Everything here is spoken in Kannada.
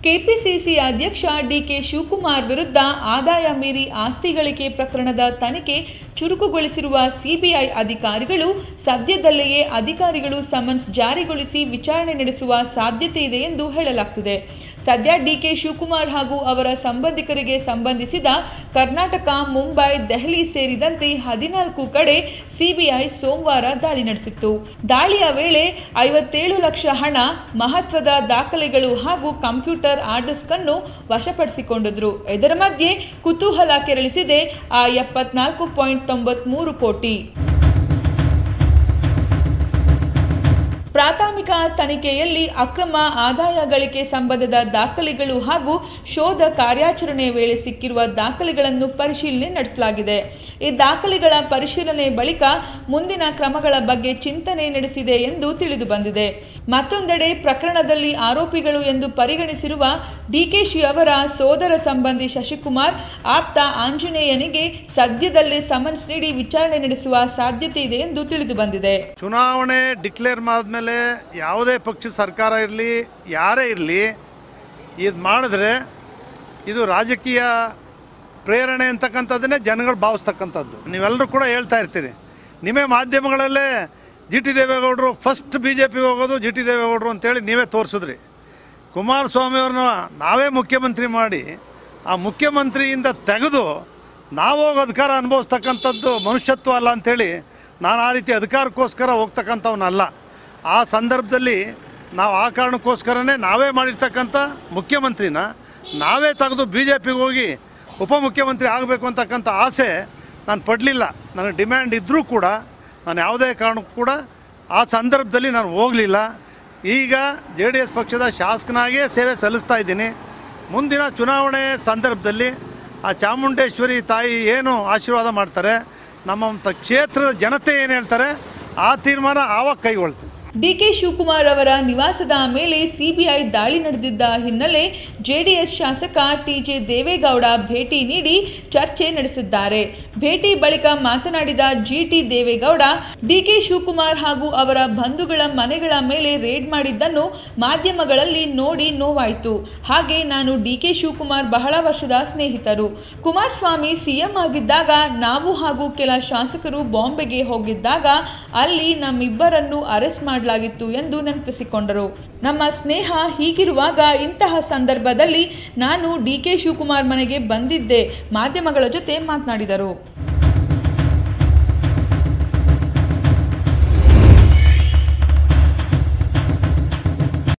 ಕೆಪಿಸಿಸಿ ಅಧ್ಯಕ್ಷ ಡಿಕೆ ಶಿವಕುಮಾರ್ ವಿರುದ್ಧ ಆದಾಯ ಮೀರಿ ಆಸ್ತಿ ಗಳಿಕೆ ಪ್ರಕರಣದ ತನಿಖೆ ಚುರುಕುಗೊಳಿಸಿರುವ ಸಿಬಿಐ ಅಧಿಕಾರಿಗಳು ಸದ್ಯದಲ್ಲಿಯೇ ಅಧಿಕಾರಿಗಳು ಸಮನ್ಸ್ ಜಾರಿಗೊಳಿಸಿ ವಿಚಾರಣೆ ನಡೆಸುವ ಸಾಧ್ಯತೆ ಇದೆ ಎಂದು ಹೇಳಲಾಗ್ತಿದೆ ಸದ್ಯ ಡಿಕೆ ಶಿವಕುಮಾರ್ ಹಾಗೂ ಅವರ ಸಂಬಂಧಿಕರಿಗೆ ಸಂಬಂಧಿಸಿದ ಕರ್ನಾಟಕ ಮುಂಬೈ ದೆಹಲಿ ಸೇರಿದಂತೆ ಹದಿನಾಲ್ಕು ಕಡೆ ಸಿಬಿಐ ಸೋಮವಾರ ದಾಳಿ ನಡೆಸಿತ್ತು ದಾಳಿಯ ವೇಳೆ ಐವತ್ತೇಳು ಲಕ್ಷ ಹಣ ಮಹತ್ವದ ದಾಖಲೆಗಳು ಹಾಗೂ ಕಂಪ್ಯೂಟರ್ ಹಾರ್ಡ್ ಡಿಸ್ಕ್ ಅನ್ನು ವಶಪಡಿಸಿಕೊಂಡಿದ್ರು ಇದರ ಮಧ್ಯೆ ಕುತೂಹಲ ಕೆರಳಿಸಿದೆ ಆ ಎಪ್ಪತ್ನಾಲ್ಕು ಪಾಯಿಂಟ್ ತೊಂಬತ್ಮೂರು ಕೋಟಿ ಪ್ರಾಥಮಿಕ ತನಿಖೆಯಲ್ಲಿ ಅಕ್ರಮ ಆದಾಯ ಗಳಿಕೆ ಸಂಬಂಧದ ದಾಖಲೆಗಳು ಹಾಗೂ ಶೋಧ ಕಾರ್ಯಾಚರಣೆ ವೇಳೆ ಸಿಕ್ಕಿರುವ ದಾಖಲೆಗಳನ್ನು ಪರಿಶೀಲನೆ ನಡೆಸಲಾಗಿದೆ ಈ ದಾಖಲೆಗಳ ಪರಿಶೀಲನೆ ಬಳಿಕ ಮುಂದಿನ ಕ್ರಮಗಳ ಬಗ್ಗೆ ಚಿಂತನೆ ನಡೆಸಿದೆ ಎಂದು ತಿಳಿದು ಬಂದಿದೆ ಮತ್ತೊಂದೆಡೆ ಪ್ರಕರಣದಲ್ಲಿ ಆರೋಪಿಗಳು ಎಂದು ಪರಿಗಣಿಸಿರುವ ಡಿಕೆಶಿ ಅವರ ಸೋದರ ಸಂಬಂಧಿ ಶಶಿಕುಮಾರ್ ಆಪ್ತ ಆಂಜನೇಯನಿಗೆ ಸದ್ಯದಲ್ಲೇ ಸಮನ್ಸ್ ನೀಡಿ ವಿಚಾರಣೆ ನಡೆಸುವ ಸಾಧ್ಯತೆ ಇದೆ ಎಂದು ತಿಳಿದು ಬಂದಿದೆ ಚುನಾವಣೆ ಡಿಕ್ಲೇರ್ ಮಾಡಿದ್ಮೇಲೆ ಯಾವುದೇ ಪಕ್ಷ ಸರ್ಕಾರ ಇರಲಿ ಯಾರೇ ಇರಲಿ ಇದು ಮಾಡಿದ್ರೆ ಇದು ರಾಜಕೀಯ ಪ್ರೇರಣೆ ಅಂತಕ್ಕಂಥದ್ದನ್ನೇ ಜನಗಳು ಭಾವಿಸ್ತಕ್ಕಂಥದ್ದು ನೀವೆಲ್ಲರೂ ಕೂಡ ಹೇಳ್ತಾ ಇರ್ತೀರಿ ನಿಮ್ಮೇ ಮಾಧ್ಯಮಗಳಲ್ಲೇ ಜಿ ಟಿ ದೇವೇಗೌಡರು ಫಸ್ಟ್ ಬಿ ಜೆ ಪಿಗೆ ಹೋಗೋದು ಜಿ ಟಿ ದೇವೇಗೌಡರು ಅಂತೇಳಿ ನೀವೇ ತೋರಿಸಿದ್ರಿ ಕುಮಾರಸ್ವಾಮಿ ಅವ್ರನ್ನ ನಾವೇ ಮುಖ್ಯಮಂತ್ರಿ ಮಾಡಿ ಆ ಮುಖ್ಯಮಂತ್ರಿಯಿಂದ ತೆಗೆದು ನಾವು ಹೋಗಿ ಅಧಿಕಾರ ಅನುಭವಿಸ್ತಕ್ಕಂಥದ್ದು ಮನುಷ್ಯತ್ವ ಅಲ್ಲ ಅಂಥೇಳಿ ನಾನು ಆ ರೀತಿ ಅಧಿಕಾರಕ್ಕೋಸ್ಕರ ಹೋಗ್ತಕ್ಕಂಥವನಲ್ಲ ಆ ಸಂದರ್ಭದಲ್ಲಿ ನಾವು ಆ ಕಾರಣಕ್ಕೋಸ್ಕರನೇ ನಾವೇ ಮಾಡಿರ್ತಕ್ಕಂಥ ಮುಖ್ಯಮಂತ್ರಿನ ನಾವೇ ತೆಗೆದು ಬಿ ಜೆ ಪಿಗೆ ಹೋಗಿ ಉಪಮುಖ್ಯಮಂತ್ರಿ ಆಗಬೇಕು ಅಂತಕ್ಕಂಥ ಆಸೆ ನಾನು ಪಡಲಿಲ್ಲ ನನಗೆ ಡಿಮ್ಯಾಂಡ್ ಇದ್ದರೂ ಕೂಡ ನಾನು ಯಾವುದೇ ಕಾರಣಕ್ಕೂ ಕೂಡ ಆ ಸಂದರ್ಭದಲ್ಲಿ ನಾನು ಹೋಗಲಿಲ್ಲ ಈಗ ಜೆ ಡಿ ಎಸ್ ಪಕ್ಷದ ಶಾಸಕನಾಗಿಯೇ ಸೇವೆ ಸಲ್ಲಿಸ್ತಾ ಇದ್ದೀನಿ ಮುಂದಿನ ಚುನಾವಣೆ ಸಂದರ್ಭದಲ್ಲಿ ಆ ಚಾಮುಂಡೇಶ್ವರಿ ತಾಯಿ ಏನು ಆಶೀರ್ವಾದ ಮಾಡ್ತಾರೆ ನಮ್ಮ ತ- ಕ್ಷೇತ್ರದ ಜನತೆ ಏನು ಹೇಳ್ತಾರೆ ಆ ತೀರ್ಮಾನ ಆವಾಗ ಕೈಗೊಳ್ತೀವಿ ಡಿಕೆ ಶಿವಕುಮಾರ್ ಅವರ ನಿವಾಸದ ಮೇಲೆ ಸಿಬಿಐ ದಾಳಿ ನಡೆದಿದ್ದ ಹಿನ್ನೆಲೆ ಜೆಡಿಎಸ್ ಶಾಸಕ ಟಿಜೆ ದೇವೇಗೌಡ ಭೇಟಿ ನೀಡಿ ಚರ್ಚೆ ನಡೆಸಿದ್ದಾರೆ ಭೇಟಿ ಬಳಿಕ ಮಾತನಾಡಿದ ಜಿಟಿ ದೇವೇಗೌಡ ಡಿಕೆ ಶಿವಕುಮಾರ್ ಹಾಗೂ ಅವರ ಬಂಧುಗಳ ಮನೆಗಳ ಮೇಲೆ ರೇಡ್ ಮಾಡಿದ್ದನ್ನು ಮಾಧ್ಯಮಗಳಲ್ಲಿ ನೋಡಿ ನೋವಾಯಿತು ಹಾಗೆ ನಾನು ಡಿಕೆ ಶಿವಕುಮಾರ್ ಬಹಳ ವರ್ಷದ ಸ್ನೇಹಿತರು ಕುಮಾರಸ್ವಾಮಿ ಸಿಎಂ ಆಗಿದ್ದಾಗ ನಾವು ಹಾಗೂ ಕೆಲ ಶಾಸಕರು ಬಾಂಬೆಗೆ ಹೋಗಿದ್ದಾಗ ಅಲ್ಲಿ ನಮ್ಮಿಬ್ಬರನ್ನು ಅರೆಸ್ಟ್ ಮಾಡಲಾಗಿತ್ತು ಎಂದು ನೆನಪಿಸಿಕೊಂಡರು ನಮ್ಮ ಸ್ನೇಹ ಹೀಗಿರುವಾಗ ಇಂತಹ ಸಂದರ್ಭದಲ್ಲಿ ನಾನು ಡಿಕೆ ಶಿವಕುಮಾರ್ ಮನೆಗೆ ಬಂದಿದ್ದೆ ಮಾಧ್ಯಮಗಳ ಜೊತೆ ಮಾತನಾಡಿದರು